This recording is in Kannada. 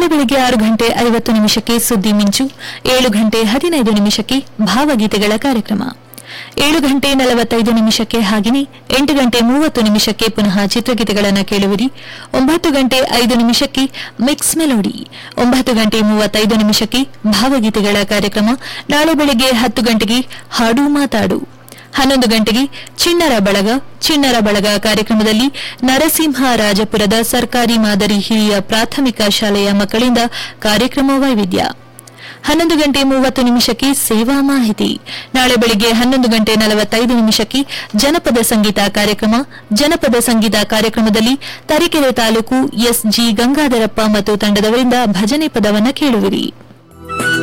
ನಾಳೆ ಬೆಳಗ್ಗೆ ಆರು ಗಂಟೆ ಐವತ್ತು ನಿಮಿಷಕ್ಕೆ ಸುದ್ದಿ ಮಿಂಚು ಏಳು ಗಂಟೆ ಹದಿನೈದು ನಿಮಿಷಕ್ಕೆ ಭಾವಗೀತೆಗಳ ಕಾರ್ಯಕ್ರಮ ಏಳು ಗಂಟೆ ನಲವತ್ತೈದು ನಿಮಿಷಕ್ಕೆ ಹಾಗೆಯೇ ಎಂಟು ಗಂಟೆ ಮೂವತ್ತು ನಿಮಿಷಕ್ಕೆ ಪುನಃ ಚಿತ್ರಗೀತೆಗಳನ್ನು ಕೇಳುವಿರಿ ಒಂಬತ್ತು ಗಂಟೆ ಐದು ನಿಮಿಷಕ್ಕೆ ಮಿಕ್ಸ್ ಮೆಲೋಡಿ ಒಂಬತ್ತು ಗಂಟೆ ಮೂವತ್ತೈದು ನಿಮಿಷಕ್ಕೆ ಭಾವಗೀತೆಗಳ ಕಾರ್ಯಕ್ರಮ ನಾಳೆ ಬೆಳಗ್ಗೆ ಹತ್ತು ಗಂಟೆಗೆ ಹಾಡು ಮಾತಾಡು ಹನ್ನೊಂದು ಗಂಟೆಗೆ ಚಿಣ್ಣರ ಬಳಗ ಚಿಣ್ಣರ ಬಳಗ ಕಾರ್ಯಕ್ರಮದಲ್ಲಿ ನರಸಿಂಹರಾಜಪುರದ ಸರ್ಕಾರಿ ಮಾದರಿ ಹಿರಿಯ ಪ್ರಾಥಮಿಕ ಶಾಲೆಯ ಮಕ್ಕಳಿಂದ ಕಾರ್ಯಕ್ರಮ ವೈವಿಧ್ಯ ಹನ್ನೊಂದು ಗಂಟೆ ಮೂವತ್ತು ನಿಮಿಷಕ್ಕೆ ಸೇವಾ ಮಾಹಿತಿ ನಾಳೆ ಬೆಳಿಗ್ಗೆ ಹನ್ನೊಂದು ಗಂಟೆ ನಲವತ್ತೈದು ನಿಮಿಷಕ್ಕೆ ಜನಪದ ಸಂಗೀತ ಕಾರ್ಯಕ್ರಮ ಜನಪದ ಸಂಗೀತ ಕಾರ್ಯಕ್ರಮದಲ್ಲಿ ತರೀಕೆರೆ ತಾಲೂಕು ಎಸ್ಜಿ ಗಂಗಾಧರಪ್ಪ ಮತ್ತು ತಂಡದವರಿಂದ ಭಜನೆ ಪದವನ್ನು ಕೇಳುವಿರಿ